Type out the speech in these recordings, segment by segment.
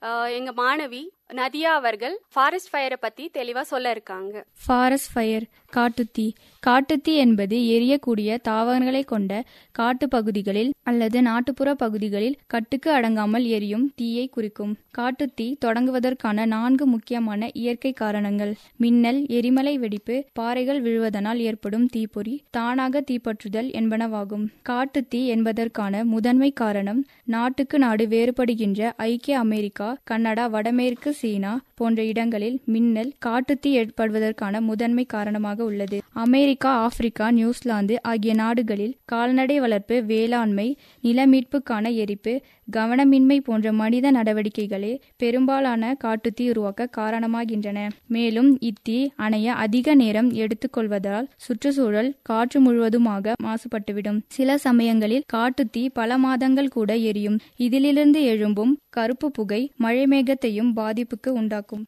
அஹ், எங்க மாணவி நதியா அவர்கள் ஃபாரஸ்ட் ஃபயரை பத்தி தெளிவா சொல்ல இருக்காங்க ஃபாரஸ்ட் ஃபயர் காட்டுத்தீ காட்டுத்தீ என்பது எரியக்கூடிய தாவரங்களை கொண்ட காட்டு பகுதிகளில் அல்லது நாட்டுப்புற பகுதிகளில் கட்டுக்கு அடங்காமல் எரியும் தீயை குறிக்கும் காட்டுத்தீ தொடங்குவதற்கான நான்கு முக்கியமான இயற்கை காரணங்கள் மின்னல் எரிமலை வெடிப்பு பாறைகள் விழுவதனால் ஏற்படும் தீப்பொறி தானாக தீப்பற்றுதல் என்பனவாகும் காட்டுத்தீ என்பதற்கான முதன்மை காரணம் நாட்டுக்கு நாடு வேறுபடுகின்ற ஐக்கிய அமெரிக்கா கனடா வடமேற்கு சீனா போன்ற இடங்களில் மின்னல் காட்டுத்தீ ஏற்படுவதற்கான முதன்மை காரணமாக உள்ளது அமெரிக்கா ஆப்பிரிக்கா நியூசிலாந்து ஆகிய நாடுகளில் கால்நடை வளர்ப்பு வேளாண்மை நில மீட்புக்கான எரிப்பு கவனமின்மை போன்ற மனித நடவடிக்கைகளே பெரும்பாலான காட்டுத்தீ உருவாக்க காரணமாகின்றன மேலும் இத்தீ அணைய அதிக நேரம் எடுத்துக்கொள்வதால் சுற்றுச்சூழல் காற்று முழுவதுமாக மாசுபட்டுவிடும் சில சமயங்களில் காட்டுத்தீ பல மாதங்கள் கூட எரியும் இதிலிருந்து எழும்பும் கருப்பு புகை மழை மேகத்தையும் பாதிப்புக்கு உண்டாக்கும்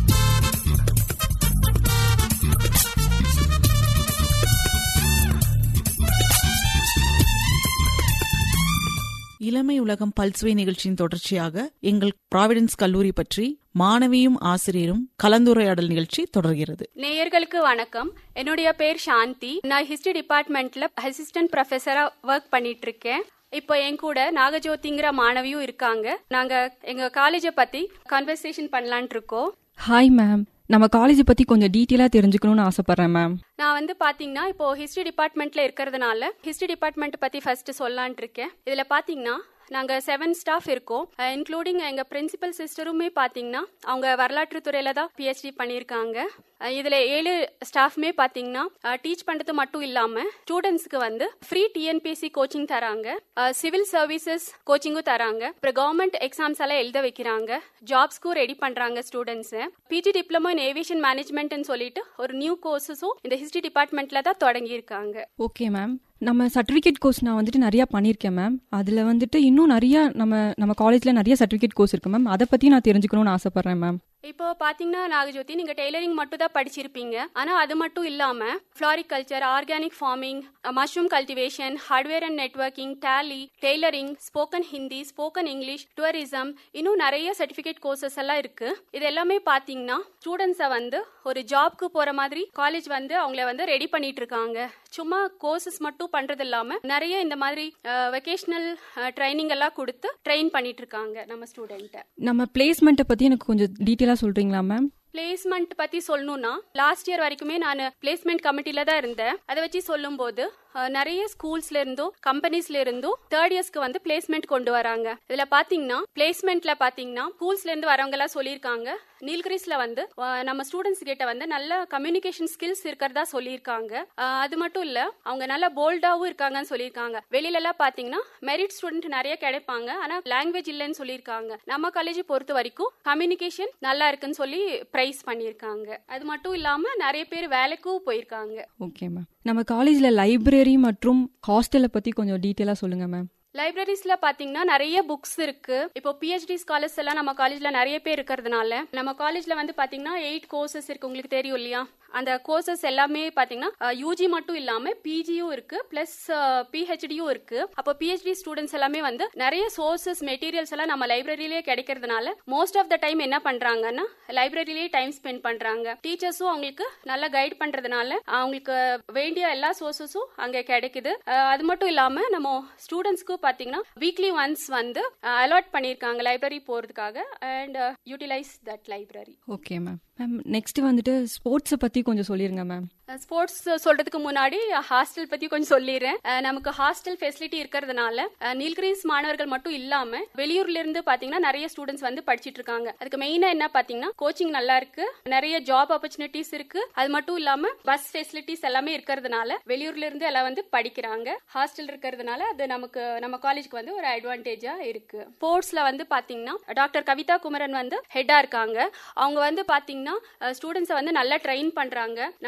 இளமை உலகம் பல்சுவை நிகழ்ச்சியின் தொடர்ச்சியாக எங்கள் ப்ராவிடன்ஸ் கல்லூரி பற்றி மாணவியும் ஆசிரியரும் கலந்துரையாடல் நிகழ்ச்சி தொடர்கிறது நேயர்களுக்கு வணக்கம் என்னுடைய பேர் சாந்தி நான் ஹிஸ்டரி டிபார்ட்மெண்ட்ல அசிஸ்டன்ட் ப்ரொஃபஸரா ஒர்க் பண்ணிட்டு இருக்கேன் இப்போ என் கூட நாகஜோதிங்கிற மாணவியும் இருக்காங்க நாங்க எங்க காலேஜை பத்தி கன்வர்சேஷன் பண்ணலாம்னு இருக்கோம் ஹாய் மேம் நம்ம காலேஜை பத்தி கொஞ்சம் டீட்டெயிலா தெரிஞ்சுக்கணும்னு ஆசைப்படுறேன் மேம் நான் வந்து பாத்தீங்கன்னா இப்போ ஹிஸ்டரி டிபார்ட்மெண்ட்ல இருக்கிறதுனால ஹிஸ்டரி டிபார்ட்மெண்ட் பத்தி ஃபர்ஸ்ட் சொல்லலாம்னு இருக்கேன் இதுல பாத்தீங்கன்னா நாங்க செவன் ஸ்டாஃப் இருக்கோம் இன்க்ளூடிங் எங்க பிரின்சிபல் சிஸ்டருமே பாத்தீங்கன்னா அவங்க வரலாற்று துறையில தான் பிஹெச்டி பண்ணியிருக்காங்க அஹ் இதுல ஏழு ஸ்டாஃப்மே பாத்தீங்கன்னா டீச் பண்றது மட்டும் இல்லாம ஸ்டூடெண்ட்ஸ்க்கு வந்து ஃப்ரீ டிஎன்பிஎஸ்சி கோச்சிங் தராங்க சிவில் சர்வீசஸ் கோச்சிங்கும் தராங்க அப்புறம் கவர்மெண்ட் எக்ஸாம்ஸ் எல்லாம் எழுத வைக்கிறாங்க ஜாப்ஸ்க்கும் ரெடி பண்றாங்க students PG diploma in aviation மேனேஜ்மெண்ட்னு சொல்லிட்டு ஒரு நியூ கோர்சஸும் இந்த ஹிஸ்டரி டிபார்ட்மெண்ட்ல தான் தொடங்கி இருக்காங்க ஓகே மேம் நம்ம சர்டிஃபிகேட் கோர்ஸ் நான் வந்துட்டு நிறைய பண்ணியிருக்கேன் மேம் அதுல வந்துட்டு இன்னும் நிறைய நம்ம நம்ம காலேஜ்ல நிறைய சர்டிஃபிகேட் கோர்ஸ் இருக்கு மேம் அதை பத்தி நான் தெரிஞ்சுக்கணும்னு ஆசைப்படுறேன் மேம் இப்போ பாத்தீங்கன்னா நாகஜோதி நீங்க டெய்லரிங் மட்டும் தான் படிச்சிருப்பீங்க ஆனா அது மட்டும் இல்லாம floriculture organic farming mushroom cultivation hardware and networking Tally tailoring spoken Hindi spoken English tourism இன்னும் நிறைய சர்டிபிகேட் கோர்சஸ் எல்லாம் இருக்கு இது எல்லாமே பாத்தீங்கன்னா ஸ்டூடெண்ட்ஸை வந்து ஒரு ஜாப்க்கு போற மாதிரி காலேஜ் வந்து அவங்கள வந்து ரெடி பண்ணிட்டு இருக்காங்க சும்மா கோர்சஸ் மட்டும் பண்றது இல்லாம நிறைய இந்த மாதிரி வெக்கேஷனல் ட்ரைனிங் எல்லாம் கொடுத்து ட்ரெயின் பண்ணிட்டு இருக்காங்க நம்ம ஸ்டூடெண்ட்டை நம்ம பிளேஸ்மெண்ட்டை பத்தி எனக்கு கொஞ்சம் டீட்டெயிலா சொல்றீங்களா மேம் பிளேஸ்மெண்ட் பத்தி சொல்லணும்னா லாஸ்ட் இயர் வரைக்குமே நான் பிளேஸ்மெண்ட் கமிட்டில தான் இருந்தேன் அதை வச்சு சொல்லும்போது அஹ், நிறைய ஸ்கூல்ஸ்ல இருந்தும் கம்பெனிஸ்ல இருந்தும் தேர்ட் இயர்ஸ்க்கு வந்து பிளேஸ்மெண்ட் கொண்டு வராங்க இதுல பாத்தீங்கன்னா பிளேஸ்மெண்ட்ல பாத்தீங்கன்னா ஸ்கூல்ஸ்ல இருந்து வரவங்க எல்லாம் சொல்லியிருக்காங்க நீல்கிரிஸ்ல வந்து அஹ், நம்ம ஸ்டூடெண்ட்ஸ் கிட்ட வந்து நல்ல கம்யூனிகேஷன் ஸ்கில்ஸ் இருக்கிறதா சொல்லியிருக்காங்க அஹ், அது மட்டும் இல்ல அவங்க நல்ல போல்டாவும் இருக்காங்கன்னு சொல்லியிருக்காங்க வெளியில எல்லாம் பாத்தீங்கன்னா மெரிட் ஸ்டூடெண்ட் நிறைய கிடைப்பாங்க ஆனா லாங்குவேஜ் இல்லைன்னு சொல்லியிருக்காங்க நம்ம காலேஜ் பொறுத்த வரைக்கும் கம்யூனிகேஷன் நல்லா இருக்குன்னு சொல்லி பிரைஸ் பண்ணியிருக்காங்க அது மட்டும் இல்லாம நிறைய பேர் வேலைக்கும் போயிருக்காங்க ஓகே மேம் நம்ம காலேஜ்ல லைப்ரரி மற்றும் ஹாஸ்டலை பத்தி கொஞ்சம் டீட்டெயிலா சொல்லுங்க மேம் லைப்ரரிஸ்ல பாத்தீங்கன்னா நிறைய புக்ஸ் இருக்கு இப்போ பிஹெச்டி ஸ்காலர்ஸ் எல்லாம் நம்ம காலேஜ்ல நிறைய பேர் இருக்கிறதுனால நம்ம காலேஜ்ல வந்து பாத்தீங்கன்னா எயிட் கோர்சஸ் இருக்கு உங்களுக்கு தெரியும் இல்லையா அந்த கோர்சஸ் எல்லாமே பாத்தீங்கன்னா யூஜி மட்டும் இல்லாம பிஜியும் இருக்கு பிளஸ் பிஹெச்டியும் இருக்கு அப்போ பிஹெச்டி ஸ்டூடெண்ட்ஸ் எல்லாமே வந்து நிறைய சோர்சஸ் மெட்டீரியல்ஸ் எல்லாம் நம்ம லைப்ரரியிலேயே கிடைக்கிறதுனால மோஸ்ட் ஆஃப் த டைம் என்ன பண்றாங்கன்னா லைப்ரரியிலேயே டைம் ஸ்பெண்ட் பண்றாங்க டீச்சர்ஸும் அவங்களுக்கு நல்லா கைட் பண்றதுனால அவங்களுக்கு வேண்டிய எல்லா சோர்சஸும் அங்க கிடைக்குது அஹ், அது மட்டும் இல்லாம நம்ம ஸ்டூடெண்ட்ஸ்க்கு பாத்தீங்கன்னா வீக்லி ஒன்ஸ் வந்து அலாட் பண்ணிருக்காங்க லைப்ரரி போறதுக்காக and utilise that library okay ma'am ma'am next வந்துட்டு ஸ்போர்ட்ஸை பத்தி கொஞ்சம் சொல்லிருங்க மேம் ஸ்போர்ட்ஸ் சொல்றதுக்கு முன்னாடி ஹாஸ்டல் பத்தி கொஞ்சம் சொல்லிடுறேன் அஹ், நமக்கு ஹாஸ்டல் ஃபெசிலிட்டி இருக்கிறதுனால அஹ், நீல்கிரிஸ் மாணவர்கள் மட்டும் இல்லாம வெளியூர்ல இருந்து பாத்தீங்கன்னா நிறைய ஸ்டூடெண்ட்ஸ் வந்து படிச்சிட்டு இருக்காங்க அதுக்கு மெயினா என்ன பாத்தீங்கன்னா கோச்சிங் நல்லா இருக்கு நிறைய ஜாப் ஆப்பர்ச்சுனிட்டிஸ் இருக்கு அது மட்டும் இல்லாம பஸ் ஃபெசிலிட்டிஸ் எல்லாமே இருக்கிறதுனால வெளியூர்ல இருந்து எல்லாம் வந்து படிக்கிறாங்க ஹாஸ்டல் இருக்கிறதுனால அது நமக்கு நம்ம காலேஜ்க்கு வந்து ஒரு அட்வான்டேஜா இருக்கு ஸ்போர்ட்ஸ்ல வந்து பாத்தீங்கன்னா டாக்டர் கவிதா குமரன் வந்து ஹெட்டா இருக்காங்க அவங்க வந்து பாத்தீங்கன்னா ஸ்டூடெண்ட்ஸை வந்து நல்லா ட்ரெயின் பண்றாங்க நம்ம ஸ்டூடெண்ட்ஸ்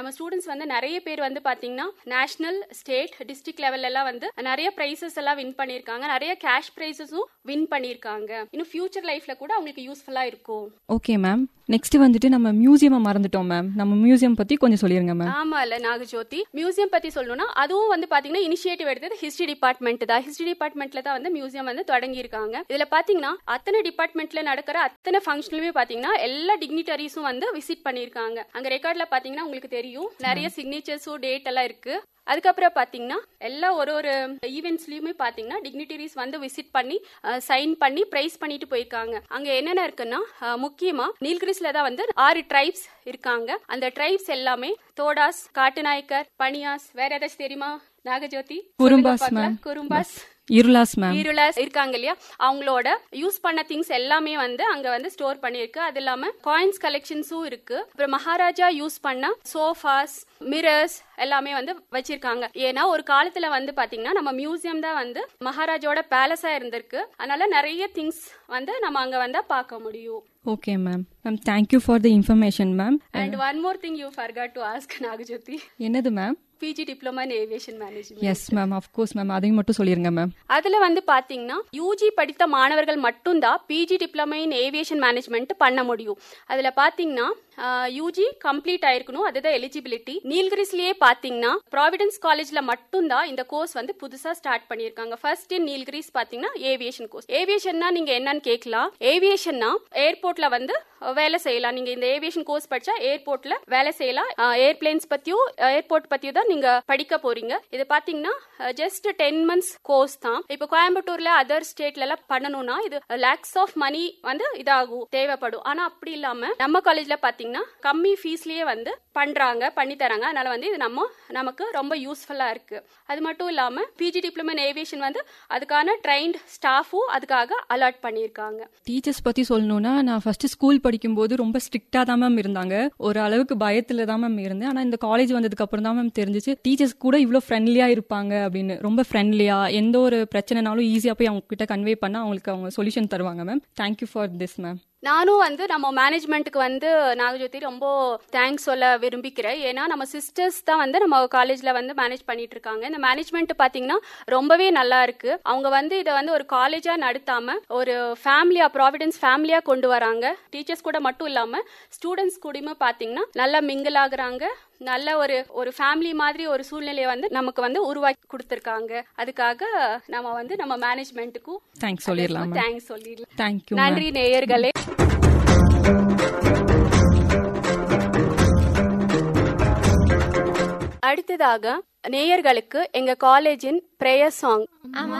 ஸ்டூடெண்ட்ஸ் வந்து நிறைய பேர் வந்து பாத்தீங்கன்னா நேஷனல் ஸ்டேட் டிஸ்ட்ரிக்ட் லெவல்ல எல்லாம் வந்து நிறைய பிரைசஸ் எல்லாம் வின் பண்ணிருக்காங்க நிறைய கேஷ் பிரைசஸும் வின் பண்ணிருக்காங்க இன்னும் ஃபியூச்சர் லைஃப்ல கூட அவங்களுக்கு யூஸ்ஃபுல்லா இருக்கும் ஓகே மேம் நெக்ஸ்ட் வந்துட்டு நம்ம மியூசியம் மறந்துட்டோம் மேம் நம்ம மியூசியம் பத்தி கொஞ்சம் சொல்லிருங்க மேம் ஆமா இல்ல நாகஜோதி மியூசியம் பத்தி சொல்லணும்னா அதுவும் வந்து பாத்தீங்கன்னா இனிஷியேட்டிவ் எடுத்தது ஹிஸ்டரி டிபார்ட்மெண்ட் தான் ஹிஸ்டரி டிபார்ட்மெண்ட்ல தான் வந்து மியூசியம் வந்து தொடங்கி இருக்காங்க இதுல பாத்தீங்கன்னா அத்தனை டிபார்ட்மெண்ட்ல நடக்கிற அத்தனை ஃபங்க்ஷனுமே பாத்தீங்கன்னா எல்லா டிக்னிட்டரிஸும் வந்து விசிட் பண்ணிருக்காங்க அங்க ரெக்கார்ட்ல பாத்தீங்கன்னா உங்களுக்கு தெரியும் நிறைய சிக்னேச்சர்ஸும் டேட் எல்லாம் இருக்கு அதுக்கப்புறம் பாத்தீங்கன்னா எல்லா ஒரு ஒரு ஈவெண்ட்ஸ்லயுமே பாத்தீங்கன்னா டிக்னிட்டரிஸ் வந்து விசிட் பண்ணி சைன் பண்ணி பிரைஸ் பண்ணிட்டு போயிருக்காங்க அங்க என்னென்ன இருக்குன்னா அஹ், முக்கியமா நீல்கிரிஸ்ல தான் வந்து ஆறு ட்ரைப்ஸ் இருக்காங்க அந்த ட்ரைப்ஸ் எல்லாமே தோடாஸ் காட்டுநாயக்கர் பனியாஸ் வேற ஏதாச்சும் தெரியுமா நாகஜோதி குறும்பாஸ், சொல்லுங்க பார்க்கலாம். ma'am. குறும்பாஸ் இருளாஸ் மேம் ஈருளாஸ் இருக்காங்க இல்லையா அவங்களோட யூஸ் பண்ண திங்ஸ் எல்லாமே வந்து அங்க வந்து ஸ்டோர் பண்ணிருக்கு அது இல்லாம காயின்ஸ் கலெக்ஷன்ஸும் இருக்கு அப்புறம் மகாராஜா யூஸ் பண்ண சோஃபாஸ் மிரர்ஸ் எல்லாமே வந்து வச்சிருக்காங்க ஏன்னா ஒரு காலத்துல வந்து பாத்தீங்கன்னா நம்ம மியூசியம் தான் வந்து மகாராஜாவோட பேலஸா இருந்திருக்கு அதனால நிறைய திங்ஸ் வந்து நம்ம அங்க வந்தா பார்க்க முடியும் okay ma'am ma'am thank you for the information ma'am and one more thing you forgot to ask Nagajothi என்னது ma'am PG diploma in aviation management yes ma'am of course ma'am அதையும் மட்டும் சொல்லிருங்க மேம் அதுல வந்து பாத்தீங்கன்னா யூஜி படித்த மாணவர்கள் மட்டும்தான் PG diploma in aviation management பண்ண முடியும் அதுல பாத்தீங்கன்னா யூஜி கம்ப்ளீட் ஆயிருக்கணும் அதுதான் எலிஜிபிலிட்டி நீல்கிரிஸ்லயே பாத்தீங்கன்னா ப்ராவிடன்ஸ் காலேஜ்ல மட்டும்தான் இந்த கோர்ஸ் வந்து புதுசா ஸ்டார்ட் பண்ணிருக்காங்க ஃபர்ஸ்ட் இன் நீல்கிரிஸ் பாத்தீங்கன்னா ஏவியேஷன் கோர்ஸ் ஏவியேஷன்னா நீங்க என்னன்னு கேட்கலாம் ஏவியேஷன்னா ஏர்போர்ட்ல வந்து அஹ், வேலை செய்யலாம் நீங்க இந்த ஏவியேஷன் கோர்ஸ் படிச்சா ஏர்போர்ட்ல வேலை செய்யலாம் ஏர்பிளைன்ஸ் பத்தியும் ஏர்போர்ட் பத்தியும் தான் நீங்க படிக்க போறீங்க இது பாத்தீங்கன்னா ஜஸ்ட் டென் மந்த்ஸ் கோர்ஸ் தான் இப்போ கோயம்புத்தூர்ல அதர் ஸ்டேட்ல எல்லாம் பண்ணணும்னா இது லேக்ஸ் ஆஃப் மணி வந்து இதாகும் தேவைப்படும் ஆனா அப்படி இல்லாம நம்ம காலேஜ்ல பாத்தீங்கன்னா கம்மி ஃபீஸ்லயே வந்து பண்றாங்க பண்ணி தராங்க அதனால வந்து இது நம்ம நமக்கு ரொம்ப யூஸ்ஃபுல்லா இருக்கு அது மட்டும் இல்லாம பிஜி டிப்ளமோ இன் ஏவியேஷன் வந்து அதுக்கான ட்ரைன்ட் ஸ்டாஃபும் அதுக்காக அலாட் பண்ணியிருக்காங்க டீச்சர்ஸ் பத்தி சொல்லணும்னா நான் ஃபர்ஸ்ட் ஸ்கூல் படிக்கும்போது ரொம்ப ஸ்ட்ரிக்டா தான் மேம் இருந்தாங்க ஒரு அளவுக்கு பயத்துல தான் மேம் இருந்தேன் ஆனா இந்த காலேஜ் வந்ததுக்கு அப்புறம் தான் மேம் தெரிஞ்சிச்சு டீச்சர்ஸ் கூட இவ்வளவு ஃப்ரெண்ட்லியா இருப்பாங்க அப்படின்னு ரொம்ப ஃப்ரெண்ட்லியா எந்த ஒரு பிரச்சனைனாலும் ஈஸியா போய் அவங்க கிட்ட கன்வே பண்ணா அவங்களுக்கு அவங்க சொல்யூஷன் தருவாங்க ma'am thank you for this ma'am நானும் வந்து நம்ம மேனேஜ்மெண்ட்டுக்கு வந்து நாகஜோதி ரொம்ப தேங்க்ஸ் சொல்ல விரும்பிக்கிறேன் ஏன்னா நம்ம சிஸ்டர்ஸ் தான் வந்து நம்ம காலேஜ்ல வந்து மேனேஜ் பண்ணிட்டு இருக்காங்க இந்த மேனேஜ்மெண்ட் பாத்தீங்கன்னா ரொம்பவே நல்லா இருக்கு அவங்க வந்து இதை வந்து ஒரு காலேஜா நடத்தாம ஒரு ஃபேமிலியா ப்ராவிடன்ஸ் ஃபேமிலியா கொண்டு வராங்க டீச்சர்ஸ் கூட மட்டும் இல்லாம ஸ்டூடெண்ட்ஸ் கூடயுமே பாத்தீங்கன்னா நல்லா மிங்கிள் ஆகுறாங்க நல்ல ஒரு ஒரு ஃபேமிலி மாதிரி ஒரு சூழ்நிலையை வந்து நமக்கு வந்து உருவாக்கி கொடுத்துருக்காங்க அதுக்காக நம்ம வந்து நம்ம மேனேஜ்மெண்ட்டுக்கும் தேங்க்ஸ் சொல்லிடலாம் மேம் தேங்க்ஸ் சொல்லிடலாம் தேங்க்யூ மேம் நன்றி நேயர்களே அடுத்ததாக நேயர்களுக்கு எங்க காலேஜின் பிரேயர் சாங்